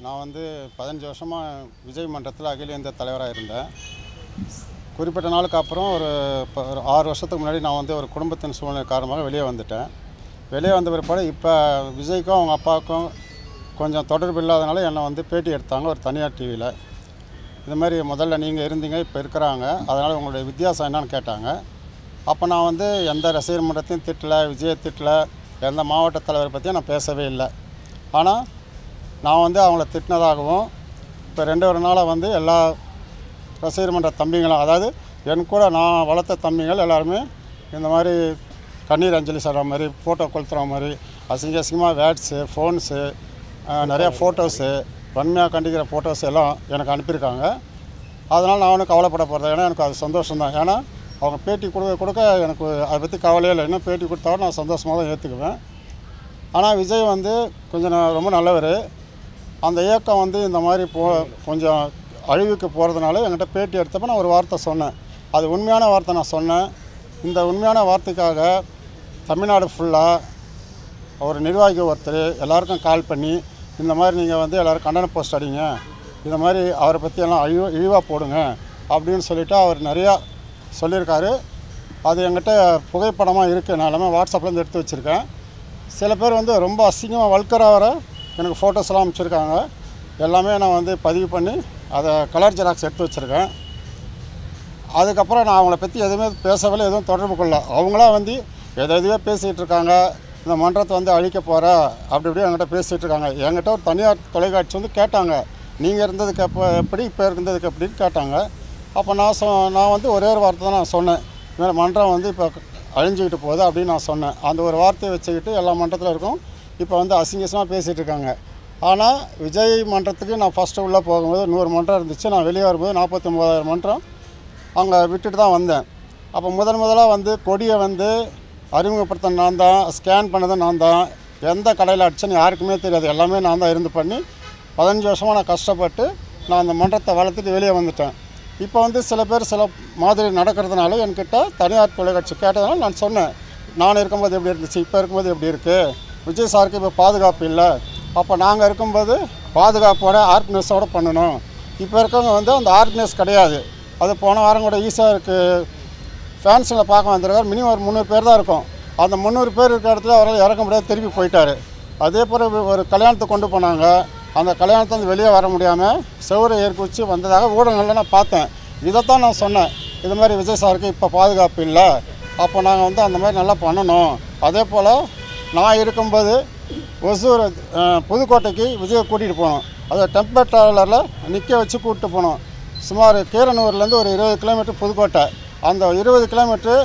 நான் வந்து பதினஞ்சு வருஷமாக விஜய் மன்றத்தில் அகில இந்திய தலைவராக இருந்தேன் குறிப்பிட்ட நாளுக்கு அப்புறம் ஒரு ப- ஒரு ஆறு வருஷத்துக்கு முன்னாடி நான் வந்து ஒரு குடும்பத்தின் சூழ்நிலை காரணமாக வெளியே வந்துட்டேன் வெளியே வந்த பிற்பாடு இப்போ விஜய்க்கும் அவங்க அப்பாவுக்கும் கொஞ்சம் தொடர்பு இல்லாதனால என்னை வந்து பேட்டி எடுத்தாங்க ஒரு தனியார் டிவியில் இது மாதிரி முதல்ல நீங்கள் இருந்தீங்க இப்போ இருக்கிறாங்க அதனால் உங்களுடைய வித்தியாசம் என்னன்னு கேட்டாங்க அப்போ நான் வந்து எந்த ரசிகர் மன்றத்தையும் திட்டல விஜயை திட்டல எந்த மாவட்ட தலைவரை பற்றியும் நான் பேசவே இல்லை ஆனால் நான் வந்து அவங்கள திட்டினதாகவும் இப்போ ரெண்டு ஒரு நாளாக வந்து எல்லா ரசிகர் மன்ற தம்பிங்களும் அதாவது என் கூட நான் வளர்த்த தம்பிகள் எல்லாருமே இந்த மாதிரி கண்ணீர் அஞ்சலி சொல்கிற மாதிரி ஃபோட்டோ கொளுத்துற மாதிரி அசிங்க அசிங்கமாக வேட்ஸு ஃபோன்ஸு நிறையா ஃபோட்டோஸு வன்மையாக கண்டிக்கிற ஃபோட்டோஸ் எல்லாம் எனக்கு அனுப்பியிருக்காங்க அதனால் நான் ஒன்றும் கவலைப்பட போகிறது ஏன்னா எனக்கு அது சந்தோஷம் தான் ஏன்னா அவங்க பேட்டி கொடுக்க கொடுக்க எனக்கு அதை பற்றி கவலையே இல்லை இன்னும் பேட்டி கொடுத்தாலும் நான் சந்தோஷமாக தான் ஏற்றுக்குவேன் ஆனால் விஜய் வந்து கொஞ்சம் ந- ரொம்ப நல்லவர் அந்த இயக்கம் வந்து இந்த மாதிரி போ கொஞ்சம் அழிவுக்கு போகிறதுனால என்கிட்ட பேட்டி எடுத்தப்போ நான் ஒரு வார்த்தை சொன்னேன் அது உண்மையான வார்த்தை நான் சொன்னேன் இந்த உண்மையான வார்த்தைக்காக தமிழ்நாடு ஃபுல்லாக ஒரு நிர்வாகி ஒருத்தர் எல்லாருக்கும் கால் பண்ணி இந்த மாதிரி நீங்கள் வந்து எல்லோரும் கண்டன போஸ்ட் அடிங்க இந்த மாதிரி அவரை பற்றி எல்லாம் அழிவு இழிவாக போடுங்க அப்படின்னு சொல்லிட்டு அவர் நிறையா சொல்லியிருக்காரு அது என்கிட்ட புகைப்படமாக இருக்குது நான் எல்லாமே வாட்ஸ்அப்லேருந்து எடுத்து வச்சுருக்கேன் சில பேர் வந்து ரொம்ப அசிங்கமாக வல்கராக வர எனக்கு ஃபோட்டோஸ்லாம் அனுப்பிச்சிருக்காங்க எல்லாமே நான் வந்து பதிவு பண்ணி அதை கலர் ஜெராக்ஸ் எடுத்து வச்சுருக்கேன் அதுக்கப்புறம் நான் அவங்கள பற்றி எதுவுமே பேசவில்லை எதுவும் தொடர்பு கொள்ள அவங்களா வந்து எதை எதுவே பேசிகிட்டு இருக்காங்க இந்த மன்றத்தை வந்து அழிக்க போகிற அப்படி இப்படி என்கிட்ட பேசிகிட்டு இருக்காங்க என்கிட்ட ஒரு தனியார் தொலைக்காட்சி வந்து கேட்டாங்க நீங்கள் இருந்ததுக்கு எப்போ எப்படி இப்போ இருந்ததுக்கு எப்படின்னு கேட்டாங்க அப்போ நான் சொ நான் வந்து ஒரே ஒரு வார்த்தை தான் நான் சொன்னேன் இதுமாதிரி மன்றம் வந்து இப்போ அழிஞ்சிக்கிட்டு போகுது அப்படின்னு நான் சொன்னேன் அந்த ஒரு வார்த்தையை வச்சுக்கிட்டு எல்லா மன்றத்தில் இருக்கும் இப்போ வந்து அசிங்கசமாக பேசிகிட்டு இருக்காங்க ஆனால் விஜய் மன்றத்துக்கு நான் ஃபஸ்ட்டு உள்ளே போகும்போது நூறு மன்றம் இருந்துச்சு நான் வெளியே வரும்போது நாற்பத்தி ஒம்பதாயிரம் மன்றம் அங்கே விட்டுட்டு தான் வந்தேன் அப்போ முதன் முதலாக வந்து கொடியை வந்து அறிமுகப்படுத்த நான் தான் ஸ்கேன் பண்ணது நான் தான் எந்த கடையில் அடிச்சேன்னு யாருக்குமே தெரியாது எல்லாமே நான் தான் இருந்து பண்ணி பதினஞ்சு வருஷமாக நான் கஷ்டப்பட்டு நான் அந்த மன்றத்தை வளர்த்துட்டு வெளியே வந்துட்டேன் இப்போ வந்து சில பேர் சில மாதிரி நடக்கிறதுனால என்கிட்ட தனியார் தொலைக்காட்சி கேட்டதுனால நான் சொன்னேன் நான் இருக்கும்போது எப்படி இருந்துச்சு இப்போ இருக்கும்போது எப்படி இருக்குது விஜய் சாருக்கு இப்போ பாதுகாப்பு இல்லை அப்போ நாங்கள் இருக்கும்போது பாதுகாப்போட ஆர்கனைஸோட பண்ணணும் இப்போ இருக்கவங்க வந்து அந்த ஆர்கனைஸ் கிடையாது அது போன வாரம் கூட ஈஸியாக இருக்குது ஃபேன்ஸில் பார்க்க வந்திருக்காரு மினிமம் ஒரு முந்நூறு பேர் தான் இருக்கும் அந்த முந்நூறு பேர் இருக்கிற இடத்துல அவரால் இறக்க முடியாது திருப்பி போயிட்டார் அதே போல் ஒரு கல்யாணத்தை கொண்டு போனாங்க அந்த கல்யாணத்தை வந்து வெளியே வர முடியாமல் செவரை ஏற்க வச்சு வந்ததாக ஊடகங்களில் நான் பார்த்தேன் இதைத்தான் நான் சொன்னேன் இது மாதிரி விஜய் சாருக்கு இப்போ பாதுகாப்பு இல்லை அப்போ நாங்கள் வந்து அந்த மாதிரி நல்லா பண்ணணும் அதே போல் நான் இருக்கும்போது ஒசூர் அஹ், புதுக்கோட்டைக்கு விஜயை கூட்டிகிட்டு போனோம் அதை டெம்பர் ட்ராவலரில் நிற்க வச்சு கூப்பிட்டு போனோம் சுமார் கீரனூர்லேருந்து ஒரு இருபது கிலோமீட்டர் புதுக்கோட்டை அந்த இருபது கிலோமீட்ரு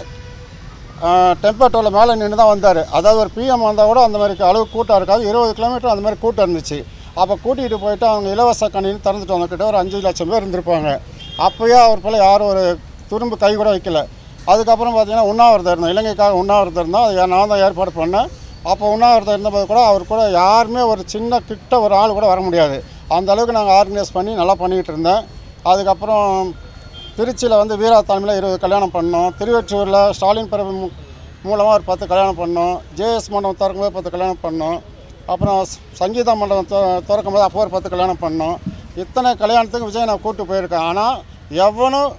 டெம்பர்டோவில் மேலே நின்று தான் வந்தார் அதாவது ஒரு பிஎம் வந்தால் கூட அந்த மாதிரி அளவு கூட்டம் இருக்காது இருபது கிலோமீட்டர் அந்த மாதிரி கூட்டம் இருந்துச்சு அப்போ கூட்டிகிட்டு போயிட்டு அவங்க இலவச கணினி திறந்துட்டு வந்தக்கிட்ட ஒரு அஞ்சு லட்சம் பேர் இருந்திருப்பாங்க அப்போயே அவர் போல் யாரும் ஒரு துரும்பு கை கூட வைக்கல அதுக்கப்புறம் பார்த்தீங்கன்னா உண்ணாவிரதம் இருந்தோம் இலங்கைக்காக உண்ணாவிரதம் இருந்தோம் அது நான் தான் ஏற்பாடு பண்ணேன் அப்போ உண்ணாவிரதம் இருந்தபோது கூட அவர் கூட யாருமே ஒரு சின்ன கிட்ட ஒரு ஆள் கூட வர முடியாது அந்த அளவுக்கு நாங்கள் ஆர்கனைஸ் பண்ணி நல்லா பண்ணிகிட்டு இருந்தேன் அதுக்கப்புறம் திருச்சியில் வந்து வீரா தலைமையில் இருபது கல்யாணம் பண்ணோம் திருவெற்றூரில் ஸ்டாலின் பிறகு மூலமாக ஒரு பத்து கல்யாணம் பண்ணோம் ஜேஎஸ் மண்டபம் திறக்கும்போது பத்து கல்யாணம் பண்ணோம் அப்புறம் ஸ்- சங்கீதா மண்டபம் திற- திறக்கும் போது அப்போ ஒரு பத்து கல்யாணம் பண்ணோம் இத்தனை கல்யாணத்துக்கு விஜய் நான் கூப்பிட்டு போயிருக்கேன் ஆனால் எவனும்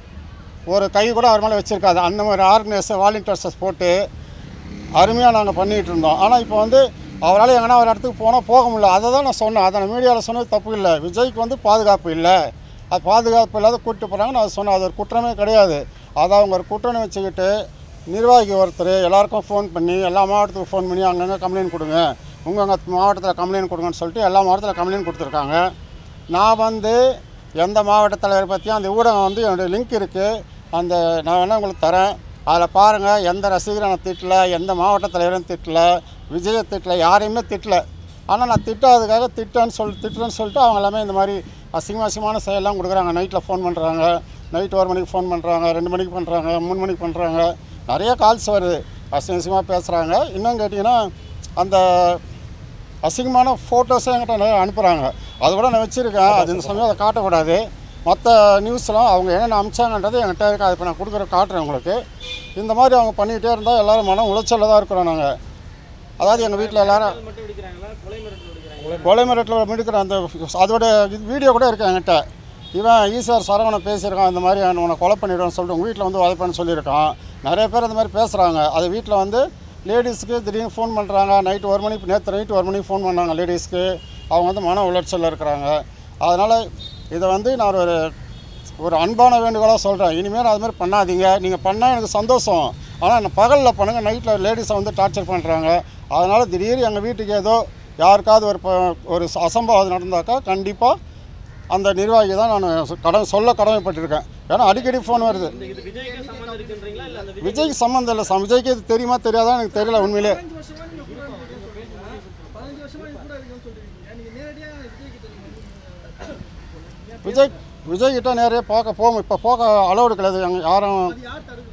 ஒரு கை கூட அவர் மேலே வச்சுருக்காது அந்த மாதிரி ஆர்கனைசர் வாலண்டியர்ஸஸ் போட்டு அருமையாக நாங்கள் பண்ணிகிட்டு இருந்தோம் ஆனால் இப்போ வந்து அவரால் எங்கன்னா ஒரு இடத்துக்கு போனால் போக முடியல அதை தான் நான் சொன்னேன் அதை நான் மீடியாவில் சொன்னது தப்பு இல்லை விஜய்க்கு வந்து பாதுகாப்பு இல்லை அது பாதுகாப்பு இல்லாத கூப்பிட்டு போகிறாங்க நான் சொன்னேன் அது ஒரு குற்றமே கிடையாது அதை அவங்க ஒரு குற்றம்னு வச்சுக்கிட்டு நிர்வாகி ஒருத்தர் எல்லாருக்கும் ஃபோன் பண்ணி எல்லா மாவட்டத்துக்கும் ஃபோன் பண்ணி அங்கங்கே கம்ப்ளைண்ட் கொடுங்க உங்கள் மாவட்டத்தில் கம்ப்ளைண்ட் கொடுங்கன்னு சொல்லிட்டு எல்லா மாவட்டத்தில் கம்ப்ளைண்ட் கொடுத்துருக்காங்க நான் வந்து எந்த மாவட்ட தலைவர் பற்றியும் அந்த ஊடகம் வந்து என்னுடைய லிங்க் இருக்குது அந்த நான் வேணால் உங்களுக்கு தரேன் அதில் பாருங்கள் எந்த ரசிகரை நான் திட்டல எந்த மாவட்ட தலைவரும் திட்டல விஜயை திட்டல யாரையுமே திட்டல ஆனால் நான் திட்டாததுக்காக திட்டேன்னு சொல்லி திட்டுறேன்னு சொல்லிட்டு அவங்க எல்லாமே இந்த மாதிரி அசிங்க அசிங்கமான செயலெல்லாம் கொடுக்குறாங்க நைட்டில் ஃபோன் பண்ணுறாங்க நைட் ஒரு மணிக்கு ஃபோன் பண்ணுறாங்க ரெண்டு மணிக்கு பண்ணுறாங்க மூணு மணிக்கு பண்ணுறாங்க நிறைய கால்ஸ் வருது அசிங்க அசிங்கமாக பேசுகிறாங்க இன்னும் கேட்டிங்கன்னா அந்த அசிங்கமான ஃபோட்டோஸை என்கிட்ட நிறைய அனுப்புகிறாங்க அது கூட நான் வச்சுருக்கேன் அது இந்த சமயம் அதை காட்டக்கூடாது மற்ற நியூஸ்லாம் அவங்க என்னென்ன அமிச்சாங்கன்றது என்கிட்ட இருக்கு அதை இப்போ நான் கொடுக்குற காட்டுறேன் உங்களுக்கு இந்த மாதிரி அவங்க பண்ணிக்கிட்டே இருந்தால் எல்லோரும் மனம் உளைச்சலில் தான் இருக்கிறோம் நாங்கள் அதாவது எங்கள் வீட்டில் எல்லாரும் மட்டும் வெடிக்கிறாங்களா கொலை மிரட்டல் வெடிக்கிறாங்க கொலை மிரட்டில் மிடுக்கிற அந்த அதோட வீடியோ கூட இருக்கு என்கிட்ட இவன் ஈஸ்வர் சரவணன் பேசியிருக்கான் இந்த மாதிரி உன்னை கொலை பண்ணிடுவேன்னு சொல்லிட்டு உங்கள் வீட்டில் வந்து உதைப்பேன்னு சொல்லியிருக்கான் நிறைய பேர் இந்த மாதிரி பேசுகிறாங்க அது வீட்டில் வந்து லேடிஸ்க்கு திடீர்னு ஃபோன் பண்ணுறாங்க நைட்டு ஒரு மணிக்கு நேற்று நைட்டு ஒரு மணிக்கு ஃபோன் பண்ணாங்க லேடிஸ்க்கு அவங்க வந்து மன உளைச்சலில் இருக்கிறாங்க அதனால் இதை வந்து நான் ஒரு ஒரு அன்பான வேண்டுகோளாக சொல்கிறேன் இனிமேல் அது மாதிரி பண்ணாதீங்க நீங்கள் பண்ணால் எனக்கு சந்தோஷம் ஆனால் பகலில் பண்ணுங்கள் நைட்டில் லேடிஸை வந்து டார்ச்சர் பண்ணுறாங்க அதனால் திடீர்னு எங்கள் வீட்டுக்கு ஏதோ யாருக்காவது ஒரு ப- ஒரு அசம்பாவிதம் நடந்தாக்கா கண்டிப்பாக அந்த நிர்வாகி தான் நான் கடன் சொல்ல கடமைப்பட்டிருக்கேன் ஏன்னா அடிக்கடி ஃபோன் வருது இந்த இது விஜய்க்கு சம்மந்தம் இருக்குன்றீங்களா இல்ல அந்த விஜய் விஜய்க்கு சம்மந்தம் இல்லை ச- விஜய்க்கு இது தெரியுமா தெரியாதா எனக்கு தெரியல உண்மையிலே பதினஞ்சு வருஷமா நீங்க கூட இருக்கீங்க பதினஞ்சு வருஷமா நீங்க கூட இருக்கீங்கன்னு சொல்றீங்க நீங்க நேரடியா விஜய் கிட்ட நீங்க விஜய் விஜய் கிட்ட நேரே பார்க்க போக இப்போ போக அலோடு கிடையாது எங்க யாரும் அது யார் தடுக்குது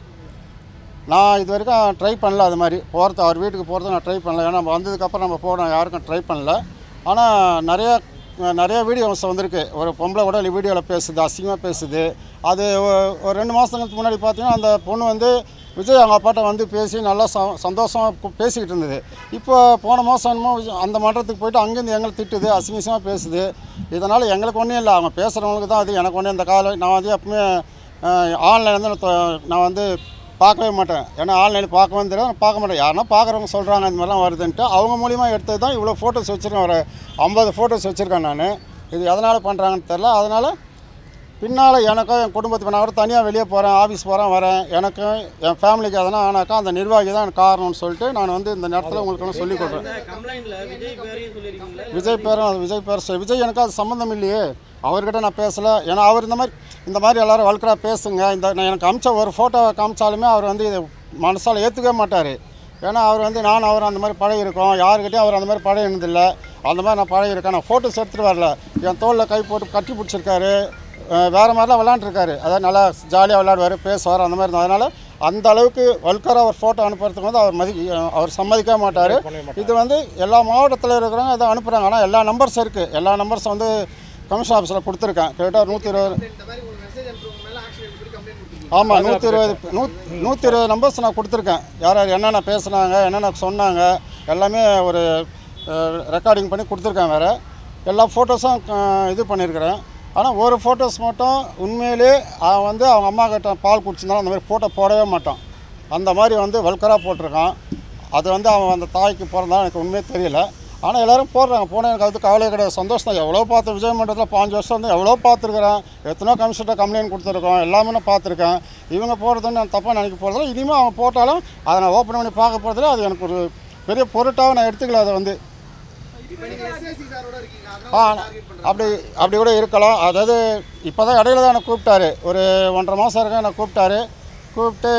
நான் இது வரைக்கும் ட்ரை பண்ணல அது மாதிரி போகிறது அவர் வீட்டுக்கு போகிறது நான் ட்ரை பண்ணல ஏன்னா நம்ம வந்ததுக்கப்புறம் நம்ம போகணும் யாருக்கும் ட்ரை பண்ணல ஆனால் நிறைய நிறைய வீடியோஸ் வந்திருக்கு ஒரு பொம்பளை கூட வீடியோவில் பேசுது அசிங்கமாக பேசுது அது ஒ- ஒரு ரெண்டு மாதத்துக்கு முன்னாடி பார்த்தீங்கன்னா அந்த பொண்ணு வந்து விஜய் அவங்க அப்பாட்ட வந்து பேசி நல்லா ச சந்தோஷமாக பேசிக்கிட்டு இருந்தது இப்போ போன மாதம் என்னமோ விஜய் அந்த மன்றத்துக்கு போயிட்டு அங்கேருந்து எங்களை திட்டுது அசிங்கமாக பேசுது இதனால் எங்களுக்கு ஒன்றும் இல்லை அவங்க பேசுகிறவங்களுக்கு தான் அது எனக்கு ஒன்றும் இந்த கால நான் வந்து எப்பவுமே ஆன்லைனில் வந்து நான் தொ- நான் வந்து பார்க்கவே மாட்டேன் ஏன்னா ஆன்லைனில் பார்க்கவும் தெரியாது நான் பார்க்க மாட்டேன் யாருன்னா பார்க்குறவங்க சொல்கிறாங்க இந்த மாதிரிலாம் வருதுன்ட்டு அவங்க மூலிமா எடுத்தது தான் இவ்வளோ ஃபோட்டோஸ் வச்சுருக்கேன் ஒரு ஐம்பது ஃபோட்டோஸ் வச்சுருக்கேன் நான் இது எதனால் பண்ணுறாங்கன்னு தெரில அதனால் பின்னால் எனக்கும் என் குடும்பத்துக்கு நான் கூட தனியாக வெளியே போகிறேன் ஆஃபீஸ் போகிறேன் வரேன் எனக்கும் என் ஃபேமிலிக்கு எதனா ஆனாக்கா அந்த நிர்வாகி தான் எனக்கு காரணம்னு சொல்லிட்டு நான் வந்து இந்த நேரத்தில் உங்களுக்கு சொல்லிக் கொடுறேன் இந்த கம்ப்ளைண்ட்ல விஜய் பேரையும் சொல்லிருக்கீங்களா விஜய் பேரும் அது விஜய் பேர் சொல் விஜய் எனக்கு அது சம்மந்தம் இல்லையே அவர்கிட்ட நான் பேசலை ஏன்னா அவர் இந்த மாதிரி இந்த மாதிரி எல்லாரும் வல்கரா பேசுங்க இந்த நான் எனக்கு அமிச்ச ஒரு ஃபோட்டோவை காமிச்சாலுமே அவர் வந்து இதை மனசால் ஏற்றுக்கவே மாட்டார் ஏன்னா அவர் வந்து நான் அவர் அந்த மாதிரி பழகி இருக்கோம் யாருக்கிட்டையும் அவர் அந்த மாதிரி பழகினதில்லை அந்த மாதிரி நான் பழகி இருக்கேன் நான் ஃபோட்டோஸ் எடுத்துகிட்டு வரல என் தோளில் கை போட்டு கட்டி பிடிச்சிருக்காரு அஹ் வேறு மாதிரிலாம் விளாண்டுருக்காரு அதாவது நல்லா ஜாலியாக விளையாடுவார் பேசுவார் அந்த மாதிரி இருந்தது அதனால் அந்த அளவுக்கு வல்கராக ஒரு ஃபோட்டோ அனுப்புறதுக்கு வந்து அவர் மதி அவர் சம்மதிக்கவே மாட்டார் இது வந்து எல்லா மாவட்டத்தில் இருக்கிறவங்க இதை அனுப்புகிறாங்க ஆனால் எல்லா நம்பர்ஸ் இருக்குது எல்லா நம்பர்ஸும் வந்து கமிஷன் ஆஃபீஸில் கொடுத்துருக்கேன் கிட்டத்தட்ட நூற்றி இருபது இந்த மாதிரி ஒரு மெசேஜ் அனுப்புறவங்க மேல ஆக்ஷன் எடுத்து கம்ப்ளைண்ட் கொடுத்துருக்கீங்க ஆமாம் நூற்றி இருபது நூ நூற்றி இருபது நம்பர்ஸ் நான் கொடுத்துருக்கேன் யார் யார் என்னென்ன பேசுனாங்க என்னென்ன சொன்னாங்க எல்லாமே ஒரு ரெக்கார்டிங் பண்ணி கொடுத்துருக்கேன் வேறு எல்லா ஃபோட்டோஸும் இது பண்ணியிருக்கிறேன் ஆனால் ஒரு ஃபோட்டோஸ் மட்டும் உண்மையிலே அவன் வந்து அவங்க அம்மா கிட்ட பால் குடிச்சிருந்தாலும் அந்த மாதிரி ஃபோட்டோ போடவே மாட்டான் அந்த மாதிரி வந்து வல்கராக போட்டிருக்கான் அது வந்து அவன் அந்த தாய்க்கு பிறந்தான் எனக்கு உண்மையே தெரியல ஆனால் எல்லாரும் போடுறாங்க போனால் எனக்கு அது கவலை கிடையாது சந்தோஷம் தான் எவ்வளோ பார்த்து விஜய் மண்டலத்தில் பாஞ்சு வருஷம் வந்து எவ்வளோ பார்த்துருக்குறேன் எத்தனோ கமிஷன்கிட்ட கம்ப்ளைண்ட் கொடுத்துருக்கோம் எல்லாமே நான் பார்த்துருக்கேன் இவங்க போடுறதுன்னு நான் தப்பாக நினைக்க போகிறதில்ல இனிமேல் அவங்க போட்டாலும் அதை நான் ஓப்பன் பண்ணி பார்க்க போகிறதில்ல அது எனக்கு ஒரு பெரிய பொருட்டாக நான் எடுத்துக்கல அதை வந்து இப்போ நீங்க எஸ்எஸ்சி சாரோட இருக்கீங்க ஆ அதனால டார்கெட் பண்றாங்க அப்படி அப்படி கூட இருக்கலாம் அதாவது இப்போ தான் இடையில தான் என்னை கூப்பிட்டாரு ஒரு ஒன்றரை மாதம் இருக்க என்னை கூப்பிட்டாரு கூப்பிட்டு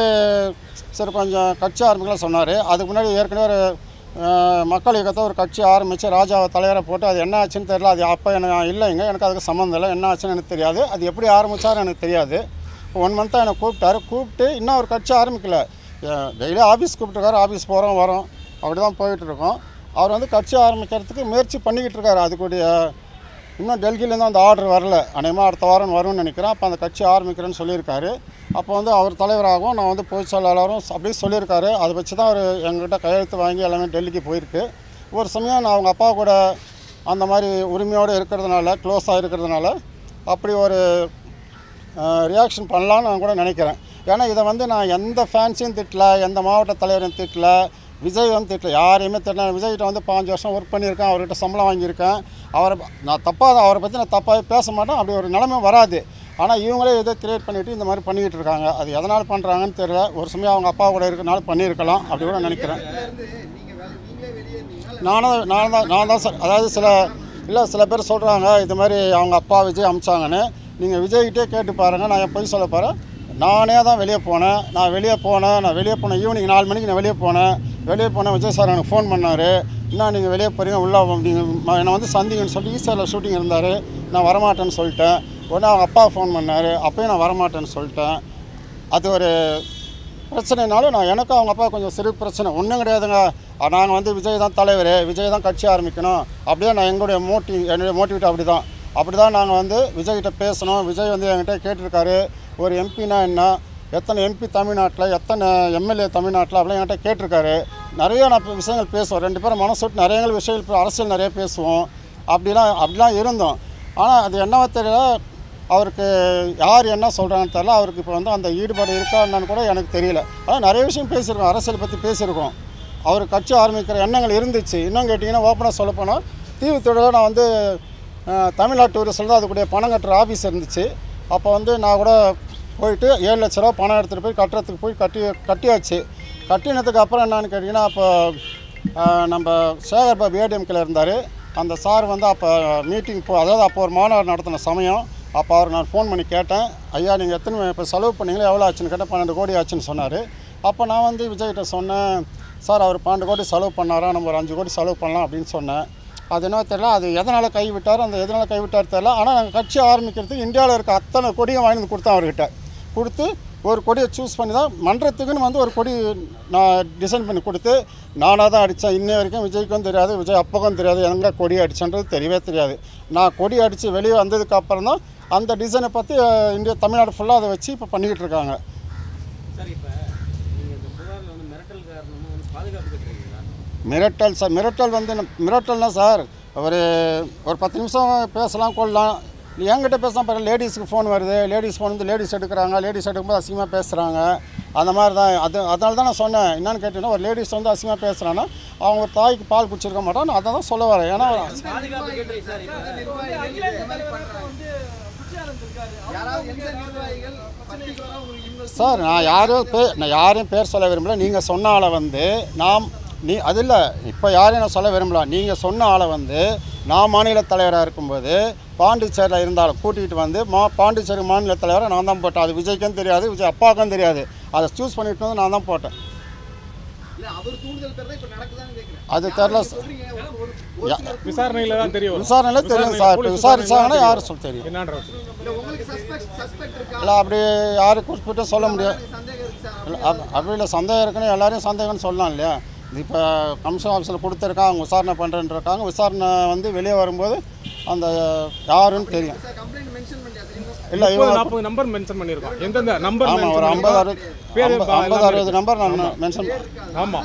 சரி கொஞ்சம் கட்சி ஆரம்பிக்கலாம் சொன்னார் அதுக்கு முன்னாடி ஏற்கனவே ஒரு அஹ், மக்கள் இயக்கத்தை ஒரு கட்சி ஆரம்பித்து ராஜாவை தலைவரை போட்டு அது என்ன ஆச்சுன்னு தெரியல அது அப்போ எனக்கு இல்லைங்க எனக்கு அதுக்கு சம்மந்தம் இல்லை என்ன ஆச்சுன்னு எனக்கு தெரியாது அது எப்படி ஆரம்பித்தாரு எனக்கு தெரியாது ஒன் மந்த்தாக என்னை கூப்பிட்டாரு கூப்பிட்டு இன்னும் ஒரு கட்சி ஆரம்பிக்கல டெய்லி ஆஃபீஸ் கூப்பிட்டுருக்காரு ஆஃபீஸ் போகிறோம் வரோம் அப்படி தான் போயிட்டுருக்கோம் அவர் வந்து கட்சி ஆரம்பிக்கிறதுக்கு முயற்சி பண்ணிக்கிட்டு இருக்காரு அதுக்குடைய இன்னும் டெல்லியிலேருந்து அந்த ஆர்டர் வரல அநேகமாக அடுத்த வாரம் வரும்னு நினைக்கிறேன் அப்போ அந்த கட்சி ஆரம்பிக்கிறேன்னு சொல்லியிருக்காரு அப்போ வந்து அவர் தலைவராகவும் நான் வந்து பொதுச் செயலாளரும் அப்படியே சொல்லியிருக்காரு அதை வச்சு தான் அவர் எங்ககிட்ட கையெழுத்து வாங்கி எல்லாமே டெல்லிக்கு போயிருக்கு ஒரு சமயம் நான் அவங்க அப்பா கூட அந்த மாதிரி உரிமையோடு இருக்கிறதுனால க்ளோஸாக இருக்கிறதுனால அப்படி ஒரு ரியாக்ஷன் பண்ணலான்னு நான் கூட நினைக்கிறேன் ஏன்னா இதை வந்து நான் எந்த ஃபேன்ஸையும் திட்டல எந்த மாவட்ட தலைவரையும் திட்டல விஜய் வந்து திட்டல யாரையுமே திட்டல விஜய்கிட்ட வந்து பாஞ்சு வருஷம் ஒர்க் பண்ணியிருக்கேன் அவர்கிட்ட சம்பளம் வாங்கியிருக்கேன் அவரை நான் தப்பாக அவரை பற்றி நான் தப்பாகவே பேச மாட்டேன் அப்படி ஒரு நிலைமை வராது ஆனால் இவங்களே ஏதோ கிரியேட் பண்ணிவிட்டு இந்த மாதிரி பண்ணிக்கிட்டு இருக்காங்க அது எதனால் பண்ணுறாங்கன்னு தெரியல ஒரு சமயம் அவங்க அப்பா கூட இருக்கனால பண்ணியிருக்கலாம் அப்படி கூட நினைக்கிறேன் இருந்து நீங்க வேலை நீங்களே வெளியே இருந்தீங்கன்னா நானும் நான் தான் நான் தான் சார் அதாவது சில இல்லை சில பேர் சொல்கிறாங்க இது மாதிரி அவங்க அப்பா விஜய் அமிச்சாங்கன்னு நீங்கள் விஜய்கிட்டே கேட்டு பாருங்கள் நான் என் பொய் சொல்ல போகிறேன் நானே தான் வெளியே போனேன் நான் வெளியே போனேன் நான் வெளியே போனேன் ஈவினிங் நாலு மணிக்கு நான் வெளியே போனேன் வெளியே போனேன் விஜய் சார் எனக்கு ஃபோன் பண்ணார் என்ன நீங்கள் வெளியே போகிறீங்க உள்ளே நீங்கள் என்னை வந்து சந்திங்கன்னு சொல்லி ஈஸ்வரில் ஷூட்டிங் இருந்தார் நான் வரமாட்டேன்னு சொல்லிட்டேன் உடனே அவங்க அப்பா ஃபோன் பண்ணார் அப்பயும் நான் வரமாட்டேன்னு சொல்லிட்டேன் அது ஒரு பிரச்சனைனாலும் நான் எனக்கும் அவங்க அப்பா கொஞ்சம் சிறு பிரச்சனை ஒன்றும் கிடையாதுங்க நாங்கள் வந்து விஜய் தான் தலைவர் விஜய் தான் கட்சி ஆரம்பிக்கணும் அப்படியே நான் எங்களுடைய மோட்டிவ் என்னுடைய மோட்டிவேட் அப்படி தான் அப்படி தான் நாங்கள் வந்து விஜய்கிட்ட பேசணும் விஜய் வந்து என்கிட்ட கேட்டிருக்காரு ஒரு எம்பினா என்ன எத்தனை எம்பி தமிழ்நாட்டில் எத்தனை எம்எல்ஏ தமிழ்நாட்டில் அப்படிலாம் என்கிட்ட கேட்டிருக்காரு நிறைய நான் இப்ப விஷயங்கள் பேசுவோம் ரெண்டு பேரும் மனசு விட்டு நிறைய விஷயங்கள் இப்ப அரசியல் நிறைய பேசுவோம் அப்படிலாம் அப்படிலாம் இருந்தோம் ஆனால் அது என்னவோ தெரியல அவருக்கு யார் என்ன சொல்கிறாங்கன்னு தெரியல அவருக்கு இப்போ வந்து அந்த ஈடுபாடு இருக்கா என்னன்னு கூட எனக்கு தெரியல ஆனால் நிறைய விஷயம் பேசியிருக்கோம் அரசியல் பற்றி பேசியிருக்கோம் அவர் கட்சி ஆரம்பிக்கிற எண்ணங்கள் இருந்துச்சு இன்னும் கேட்டிங்கன்னா ஓப்பனாக சொல்லப்போனால் தீவுத்தொழில நான் வந்து அஹ், தமிழ்நாடு டூரிஸ்டில் தான் அதுக்குடைய பணம் கட்டுற ஆஃபீஸ் இருந்துச்சு அப்போ வந்து நான் கூட போயிட்டு ஏழு லட்ச ரூபா பணம் எடுத்துகிட்டு போய் கட்டுறதுக்கு போய் கட்டி கட்டியாச்சு கட்டினதுக்கு அப்புறம் என்னன்னு கேட்டிங்கன்னா அப்போ அஹ், நம்ம சேகர் பாபு ஏடிஎம்கில் இருந்தார் அந்த சார் வந்து அப்போ மீட்டிங் போ அதாவது அப்போ ஒரு மாநாடு நடத்தின சமயம் அப்போ அவர் நான் ஃபோன் பண்ணி கேட்டேன் ஐயா நீங்கள் எத்தனை இப்போ செலவு பண்ணீங்களா எவ்வளோ ஆச்சுன்னு கேட்டேன் பன்னெண்டு கோடி ஆச்சுன்னு சொன்னார் அப்போ நான் வந்து விஜய்கிட்ட சொன்னேன் சார் அவர் பன்னெண்டு கோடி செலவு பண்ணாரா நம்ம ஒரு அஞ்சு கோடி செலவு பண்ணலாம் அப்படின்னு சொன்னேன் அது என்ன தெரியல அது எதனால் கைவிட்டார் அந்த எதனால் கைவிட்டார் தெரியல ஆனால் நாங்கள் கட்சி ஆரம்பிக்கிறதுக்கு இந்தியாவில் இருக்க அத்தனை கொடியும் வாங்கி வந்து கொடுத்தோம் அவர்கிட்ட கொடுத்து ஒரு கொடியை சூஸ் பண்ணி தான் மன்றத்துக்குன்னு வந்து ஒரு கொடி நான் டிசைன் பண்ணி கொடுத்து நானாக தான் அடித்தேன் இன்னை வரைக்கும் விஜய்க்கும் தெரியாது விஜய் அப்பக்கும் தெரியாது எங்கே கொடி அடிச்சேன்றது தெரியவே தெரியாது நான் கொடி அடித்து வெளியே வந்ததுக்கு அப்புறம் தான் அந்த டிசைனை பற்றி இந்தியா தமிழ்நாடு ஃபுல்லாக அதை வச்சு இப்போ பண்ணிக்கிட்டு இருக்காங்க சார் இப்போ நீங்கள் இந்த புகாரில் வந்து மிரட்டல் காரணமாக வந்து பாதுகாப்பு கட்டுறீங்களா மிரட்டல் சார் மிரட்டல் வந்து என்ன- மிரட்டல்னா சார் ஒரு ஒரு பத்து நிமிஷம் பேசலாம் கொள்ளலாம் நீ என்கிட்ட பேசினா பாரு லேடிஸுக்கு ஃபோன் வருது லேடிஸ் ஃபோன் வந்து லேடிஸ் எடுக்கிறாங்க லேடிஸ் எடுக்கும்போது அசிங்கமாக பேசுகிறாங்க அந்த மாதிரி தான் அது அதனால தான் நான் சொன்னேன் என்னன்னு கேட்டீங்கன்னா ஒரு லேடிஸ் வந்து அசிங்கமாக பேசுகிறான்னா அவங்க ஒரு தாய்க்கு பால் குடிச்சிருக்க மாட்டான் நான் அதை தான் சொல்ல வரேன் ஏன்னா பாதுகாப்பு கேட்டுறீங்க சார் இப்போ அகில இந்த மாதிரி வந்து புஷியானந்த் இருக்காரு யாராவது எந்த நிர்வாகிகள் பர்டிகுலராக உங்களுக்கு இன்வெஸ்ட் சார் நான் யாரும் பே நான் யாரையும் பேர் சொல்ல விரும்பல நீங்கள் சொன்ன ஆளை வந்து நாம் நீ அது இல்லை இப்போ யாரையும் நான் சொல்ல விரும்பல நீங்கள் சொன்ன ஆளை வந்து நான் மாநில தலைவராக இருக்கும்போது பாண்டிச்சேரியில் இருந்தாலும் கூட்டிகிட்டு வந்து மா பாண்டிச்சேரி மாநில தலைவரை நான் தான் போட்டேன் அது விஜய்க்கும் தெரியாது விஜய் அப்பாவுக்கும் தெரியாது அதை சூஸ் பண்ணிட்டு வந்து நான் தான் போட்டேன் இல்லை அவர் தூண்டுதல் பேர் தான் இப்போ நடக்குதான்னு கேட்குறேன் அது தெரில சொல்றீங்க ஒரு- ஒரு ஒரு யா- சிலர் விசாரணையில் தான் தெரிய வரும் விசாரணையில் தெரியும் சார் இப்போ விசாரிச்சாங்கன்னா யாரும் சொல்ல தெரியும் என்னன்றது இல்லை உங்களுக்கு சஸ்பெக்ட் சஸ்பெக்ட் இருக்கா இல்லை அப்படி யாரும் குறிப்பிட்டு சொல்ல முடியாது எனக்கு சந்தேகம் இருக்கு சார் இல்லை அப் அப்படி இல்லை சந்தேகம் இருக்குன்னு எல்லாரையும் சந்தேகம்னு சொல்லலாம் இல்லையா இது இப்போ கமிஷன் ஆஃபீஸில் கொடுத்துருக்காங்க அவங்க விசாரணை பண்ணுறேன்னு இருக்காங்க விசாரணை வந்து வெளியே வரும்போது அந்த யாருன்னு தெரியும் சார் கம்ப்ளைண்ட் மென்ஷன் பண்ணியா சார் இன்வெஸ்ட் இல்லை முப்பது இவங்க நாற்பது நம்பர் மென்ஷன் பண்ணியிருக்கோம் எந்தெந்த நம்பர் ஆமாம் ஒரு ஐம்பது அறுபது பேரு ஐம்பது பா- ஐம்பது அறுபது நம்பர் நான் மென்ஷன் ஆமாம்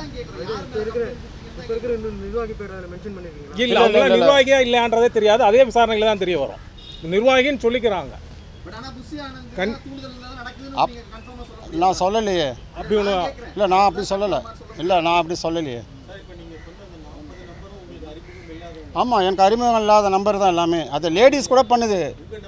இப்போ இருக்கிற நிர்வாகி பேர் அதில் மென்ஷன் பண்ணிருக்கீங்க இல்லை அவங்க நிர்வாகியா இல்லையான்றதே தெரியாது அதே விசாரணையில் தான் தெரிய வரும் நிர்வாகின்னு சொல்லிக்கிறாங்க பட் ஆனால் புஷி ஆனந்த் தூண்டுதல் தான் நடக்குதுன்னு நீங்கள் கன்ஃபார்மாக சொல்ல நான் சொல்லலையே அப்படி ஒன்று இல்லை நான் அப்படி சொல்லலை இல்லை நான் அப்படி சொல்லலையே ஆமாம் எனக்கு அறிமுகம் இல்லாத நம்பர் தான் எல்லாமே அது லேடிஸ் கூட பண்ணுது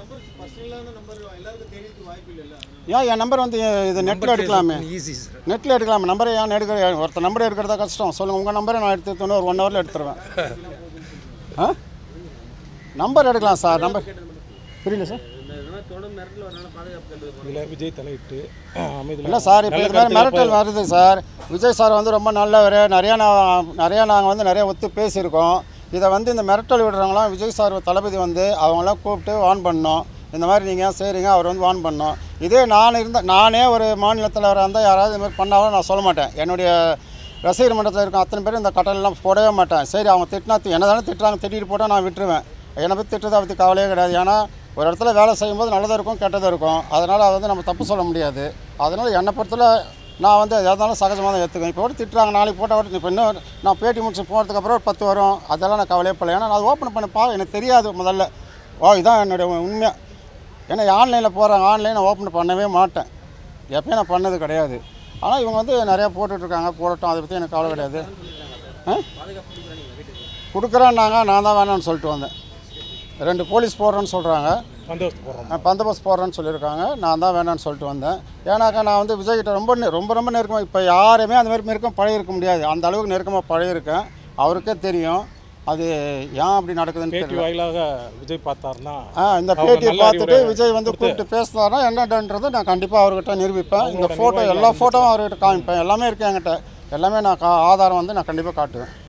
ஏன் என் நம்பர் வந்து இது நெட்டில் எடுக்கலாமே ஈஸி சார் நெட்டில் எடுக்கலாமே நம்பரை ஏன் எடுக்கிற ஒருத்தர் நம்பர் எடுக்கிறதா கஷ்டம் சொல்லுங்கள் உங்கள் நம்பரை நான் எடுத்து ஒரு ஒன் ஹவரில் எடுத்துருவேன் ஆ நம்பர் எடுக்கலாம் சார் நம்பர் புரியல சார் இந்த இதெல்லாம் தொடர்ந்து மிரட்டல் வரனால பாதுகாப்பு கட்டுறது இதில் விஜய் தலையிட்டு அமைதியில் இல்லை சார் இப்போ இது மாதிரி மிரட்டல் வருது சார் விஜய் சார் வந்து ரொம்ப நல்லவர் நிறையா நான் நிறையா நாங்கள் வந்து நிறைய ஒத்து பேசியிருக்கோம் இதை வந்து இந்த மிரட்டல் விடுறவங்களாம் விஜய் சார் தளபதி வந்து அவங்களாம் கூப்பிட்டு வான் பண்ணோம் இந்த மாதிரி நீங்கள் செய்கிறீங்க அவர் வந்து வான் பண்ணோம் இதே நான் இருந்த நானே ஒரு மாநில தலைவராக இருந்தால் யாராவது இந்த மாதிரி பண்ணாலும் நான் சொல்ல மாட்டேன் என்னுடைய ரசிகர் மன்றத்தில் இருக்க அத்தனை பேரும் இந்த கட்டளெல்லாம் போடவே மாட்டேன் சரி அவங்க திட்டினா தி- என்ன தானே திட்டுறாங்க திட்டிட்டு போட்டால் நான் விட்டுருவேன் என்னை பற்றி திட்டுறதை பற்றி கவலையே கிடையாது ஏன்னா ஒரு இடத்துல வேலை செய்யும்போது நல்லதும் இருக்கும் கெட்டதும் இருக்கும் அதனால் அதை வந்து நம்ம தப்பு சொல்ல முடியாது அதனால் என்னை பொறுத்தல நான் வந்து எதாக இருந்தாலும் சகஜமாக தான் ஏற்றுக்குவேன் இப்போ கூட திட்டுறாங்க நாளைக்கு போட்டால் இப்போ இன்னும் நான் பேட்டி முடிச்சு போகிறதுக்கப்புறம் ஒரு பத்து வரும் அதெல்லாம் நான் கவலையே படல ஏன்னா நான் அதை ஓப்பன் பண்ண பா எனக்கு தெரியாது முதல்ல ஓ இதான் என்னுடைய உண்மை ஏன்னா ஆன்லைனில் போகிறாங்க ஆன்லைன் நான் ஓப்பன் பண்ணவே மாட்டேன் எப்பயும் நான் பண்ணது கிடையாது ஆனால் இவங்க வந்து நிறையா போட்டுட்ருக்காங்க போடட்டும் அதை பற்றி எனக்கு கவலை கிடையாது ஆ கொடுக்குறேன்னாங்க நான் தான் வேணாம்னு சொல்லிட்டு வந்தேன் ரெண்டு போலீஸ் போடுறேன்னு சொல்கிறாங்க பந்தோபஸ்து போடுறோம் நான் பந்தோபஸ்து போடுறேன்னு சொல்லியிருக்காங்க நான் தான் வேணாம்னு சொல்லிட்டு வந்தேன் ஏன்னாக்கா நான் வந்து விஜய்கிட்ட ரொம்ப நெ- ரொம்ப ரொம்ப நெருக்கமாக இப்போ யாருமே அந்த மாதிரி நெருக்கம் பழகிருக்க முடியாது அந்த அளவுக்கு நெருக்கமாக பழகிருக்கேன் அவருக்கே தெரியும் அது ஏன் அப்படி நடக்குதுன்னு பேட்டி தெரியல வாயிலாக விஜய் பார்த்தாருன்னா ஆ இந்த அவங்க பேட்டியை நல்ல பார்த்துட்டு அறிவுரை விஜய் வந்து கூப்பிட்டு பேசினாருன்னா என்னன்றதை நான் கண்டிப்பாக அவர்கிட்ட நிரூபிப்பேன் இந்த ஃபோட்டோ எல்லா ஃபோட்டோவும் அவர்கிட்ட காமிப்பேன் எல்லாமே இருக்கு என்கிட்ட எல்லாமே நான் கா ஆதாரம் வந்து நான் கண்டிப்பாக காட்டுவேன்